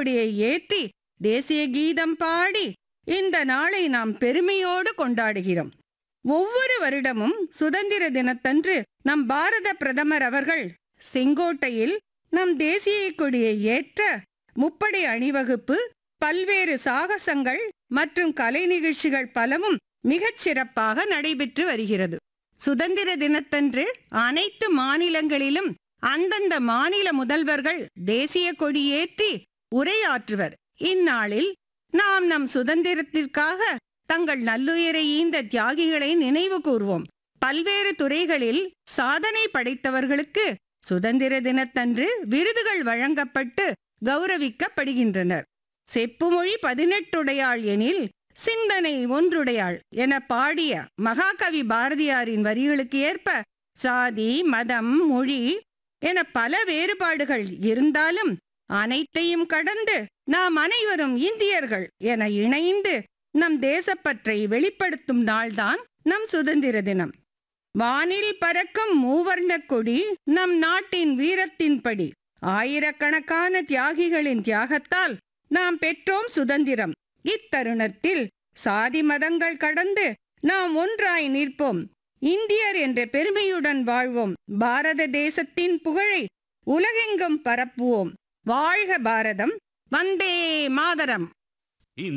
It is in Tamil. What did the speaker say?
கொடியை ஏற்றி தேசிய கீதம் பாடி இந்த நாளை நாம் பெருமையோடு கொண்டாடுகிறோம் ஒவ்வொரு வருடமும் சுதந்திர தினத்தன்று நம் பாரத பிரதமர் அவர்கள் செங்கோட்டையில் நம் தேசிய கொடியை ஏற்ற முப்படை அணிவகுப்பு பல்வேறு சாகசங்கள் மற்றும் கலை நிகழ்ச்சிகள் பலவும் மிகச் சிறப்பாக நடைபெற்று வருகிறது சுதந்திர தினத்தன்று அனைத்து மாநிலங்களிலும் அந்தந்த மாநில முதல்வர்கள் தேசிய கொடியேற்றி உரையாற்றுவர் இந்நாளில் நாம் நம் சுதந்திரத்திற்காக தங்கள் நல்லுயிரை ஈந்த தியாகிகளை நினைவு கூர்வோம் பல்வேறு துறைகளில் சாதனை படைத்தவர்களுக்கு சுதந்திர தினத்தன்று விருதுகள் வழங்கப்பட்டு கௌரவிக்கப்படுகின்றனர் செப்புமொழி பதினெட்டுடையாள் எனில் சிந்தனை ஒன்றுடையாள் என பாடிய மகாகவி பாரதியாரின் வரிகளுக்கு ஏற்ப சாதி மதம் மொழி என பல வேறுபாடுகள் இருந்தாலும் அனைத்தையும் கடந்து நாம் அனைவரும் இந்தியர்கள் என இணைந்து நம் தேசப்பற்றை வெளிப்படுத்தும் நாள்தான் நம் சுதந்திர தினம் வானில் பறக்கும் மூவர்ண கொடி நம் நாட்டின் வீரத்தின்படி ஆயிரக்கணக்கான தியாகிகளின் தியாகத்தால் நாம் பெற்றோம் சுதந்திரம் இத்தருணத்தில் சாதி மதங்கள் கடந்து நாம் ஒன்றாய் நிற்போம் இந்தியர் என்ற பெருமையுடன் வாழ்வோம் பாரத தேசத்தின் புகழை உலகெங்கும் பரப்புவோம் வாழ்க பாரதம் வந்தே மாதரம்